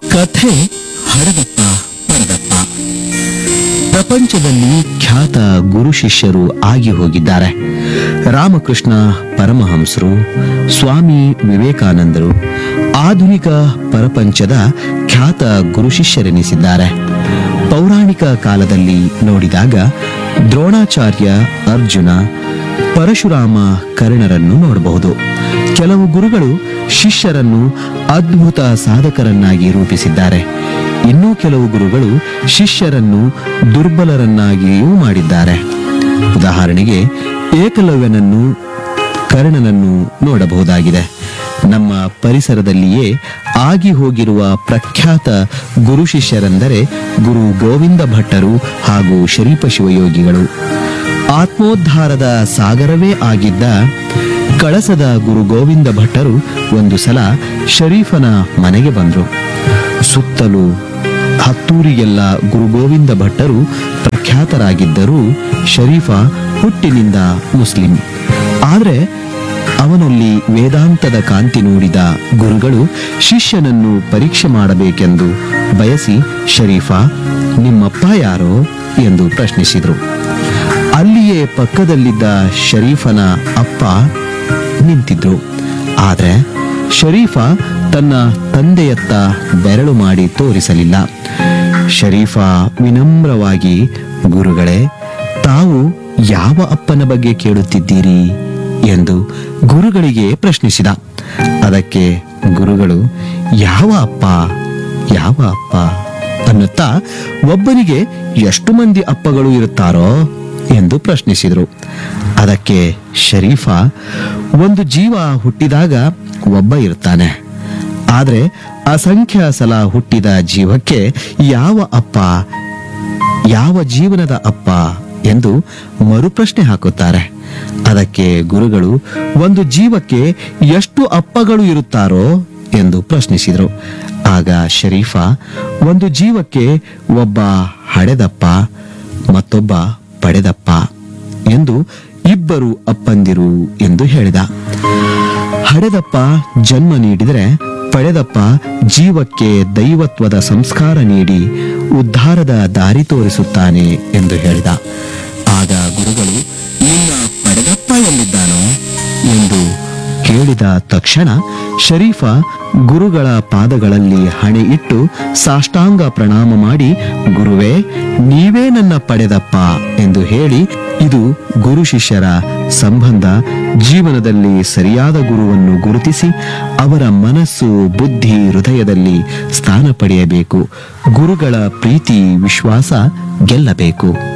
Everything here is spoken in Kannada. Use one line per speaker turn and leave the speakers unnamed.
ಕಥೆ ಹಡದಪ್ಪ ಪಡೆದಪ್ಪ ಪ್ರಪಂಚದಲ್ಲಿ ಖ್ಯಾತ ಗುರು ಶಿಷ್ಯರು ಆಗಿ ಹೋಗಿದ್ದಾರೆ ರಾಮಕೃಷ್ಣ ಪರಮಹಂಸರು ಸ್ವಾಮಿ ವಿವೇಕಾನಂದರು ಆಧುನಿಕ ಪರಪಂಚದ ಖ್ಯಾತ ಗುರು ಶಿಷ್ಯರೆನಿಸಿದ್ದಾರೆ ಪೌರಾಣಿಕ ಕಾಲದಲ್ಲಿ ನೋಡಿದಾಗ ದ್ರೋಣಾಚಾರ್ಯ ಅರ್ಜುನ ಪರಶುರಾಮ ಕರ್ಣರನ್ನು ನೋಡಬಹುದು ಕೆಲವು ಗುರುಗಳು ಶಿಷ್ಯರನ್ನು ಅದ್ಭುತ ಸಾಧಕರನ್ನಾಗಿ ರೂಪಿಸಿದ್ದಾರೆ ಇನ್ನೂ ಕೆಲವು ಗುರುಗಳು ಶಿಷ್ಯರನ್ನು ದುರ್ಬಲರನ್ನಾಗಿಯೂ ಮಾಡಿದ್ದಾರೆ ಉದಾಹರಣೆಗೆ ಏಕಲವ್ಯನನ್ನು ಕರ್ಣನನ್ನು ನೋಡಬಹುದಾಗಿದೆ ನಮ್ಮ ಪರಿಸರದಲ್ಲಿಯೇ ಆಗಿ ಹೋಗಿರುವ ಪ್ರಖ್ಯಾತ ಗುರು ಶಿಷ್ಯರೆಂದರೆ ಗುರು ಗೋವಿಂದ ಭಟ್ಟರು ಹಾಗೂ ಶರೀಪ ಶಿವಯೋಗಿಗಳು ಆತ್ಮೋದ್ಧಾರದ ಸಾಗರವೇ ಆಗಿದ್ದ ಕಳಸದ ಗುರು ಗೋವಿಂದ ಭಟ್ಟರು ಒಂದು ಸಲ ಶರೀಫನ ಮನೆಗೆ ಬಂದರು ಸುತ್ತಲೂ ಹತ್ತೂರಿಗೆಲ್ಲ ಗುರು ಗೋವಿಂದ ಭಟ್ಟರು ಪ್ರಖ್ಯಾತರಾಗಿದ್ದರೂ ಶರೀಫ ಹುಟ್ಟಿನಿಂದ ಮುಸ್ಲಿಂ ಆದರೆ ಅವನಲ್ಲಿ ವೇದಾಂತದ ಕಾಂತಿ ನೋಡಿದ ಗುರುಗಳು ಶಿಷ್ಯನನ್ನು ಪರೀಕ್ಷೆ ಮಾಡಬೇಕೆಂದು ಬಯಸಿ ಶರೀಫ ನಿಮ್ಮಪ್ಪ ಯಾರೋ ಎಂದು ಪ್ರಶ್ನಿಸಿದರು ಅಲ್ಲಿಯೇ ಪಕ್ಕದಲ್ಲಿದ್ದ ಶರೀಫನ ಅಪ್ಪ ನಿಂತಿದ್ರು ಆದ್ರೆ ಶರೀಫ ತನ್ನ ತಂದೆಯತ್ತ ಬೆರಳು ಮಾಡಿ ತೋರಿಸಲಿಲ್ಲ ಶರೀಫ ವಿನಮ್ರವಾಗಿ ಗುರುಗಳೇ ತಾವು ಯಾವ ಅಪ್ಪನ ಬಗ್ಗೆ ಕೇಳುತ್ತಿದ್ದೀರಿ ಎಂದು ಗುರುಗಳಿಗೆ ಪ್ರಶ್ನಿಸಿದ ಅದಕ್ಕೆ ಗುರುಗಳು ಯಾವ ಅಪ್ಪ ಯಾವ ಅಪ್ಪ ಅನ್ನುತ್ತಾ ಒಬ್ಬನಿಗೆ ಎಷ್ಟು ಮಂದಿ ಅಪ್ಪಗಳು ಇರುತ್ತಾರೋ ಎಂದು ಪ್ರಶ್ನಿಸಿದರು ಅದಕ್ಕೆ ಶರೀಫ ಒಂದು ಜೀವ ಹುಟ್ಟಿದಾಗ ಒಬ್ಬ ಇರ್ತಾನೆ ಆದರೆ ಅಸಂಖ್ಯ ಸಲ ಹುಟ್ಟಿದ ಜೀವಕ್ಕೆ ಯಾವ ಅಪ್ಪ ಯಾವ ಜೀವನದ ಅಪ್ಪ ಎಂದು ಮರುಪ್ರಶ್ನೆ ಹಾಕುತ್ತಾರೆ ಅದಕ್ಕೆ ಗುರುಗಳು ಒಂದು ಜೀವಕ್ಕೆ ಎಷ್ಟು ಅಪ್ಪಗಳು ಇರುತ್ತಾರೋ ಎಂದು ಪ್ರಶ್ನಿಸಿದರು ಆಗ ಶರೀಫ ಒಂದು ಜೀವಕ್ಕೆ ಒಬ್ಬ ಹಡೆದಪ್ಪ ಮತ್ತೊಬ್ಬ ಪಡೆದಪ್ಪ ಎಂದು ಇಬ್ಬರು ಅಪ್ಪಂದಿರು ಎಂದು ಹೇಳಿದ ಹಡೆದಪ್ಪ ಜನ್ಮ ನೀಡಿದರೆ ಪಡೆದಪ್ಪ ಜೀವಕ್ಕೆ ದೈವತ್ವದ ಸಂಸ್ಕಾರ ನೀಡಿ ಉದ್ಧಾರದ ದಾರಿ ತೋರಿಸುತ್ತಾನೆ ಎಂದು ಹೇಳಿದ ಆಗ ಗುರುಗಳು ನಿಮ್ಮ ಪಡೆದಪ್ಪ ಎಲ್ಲಿದ್ದಾನೋ ಎಂದು ಕೇಳಿದ ತಕ್ಷಣ ಶರೀಫ ಗುರುಗಳ ಪಾದಗಳಲ್ಲಿ ಹಣೆ ಇಟ್ಟು ಸಾಷ್ಟಾಂಗ ಪ್ರಣಾಮ ಮಾಡಿ ಗುರುವೇ ನೀವೇ ನನ್ನ ಪಡೆದಪ್ಪ ಎಂದು ಹೇಳಿ ಇದು ಗುರು ಶಿಷ್ಯರ ಸಂಬಂಧ ಜೀವನದಲ್ಲಿ ಸರಿಯಾದ ಗುರುವನ್ನು ಗುರುತಿಸಿ ಅವರ ಮನಸ್ಸು ಬುದ್ಧಿ ಹೃದಯದಲ್ಲಿ ಸ್ಥಾನ ಪಡೆಯಬೇಕು ಗುರುಗಳ ಪ್ರೀತಿ ವಿಶ್ವಾಸ ಗೆಲ್ಲಬೇಕು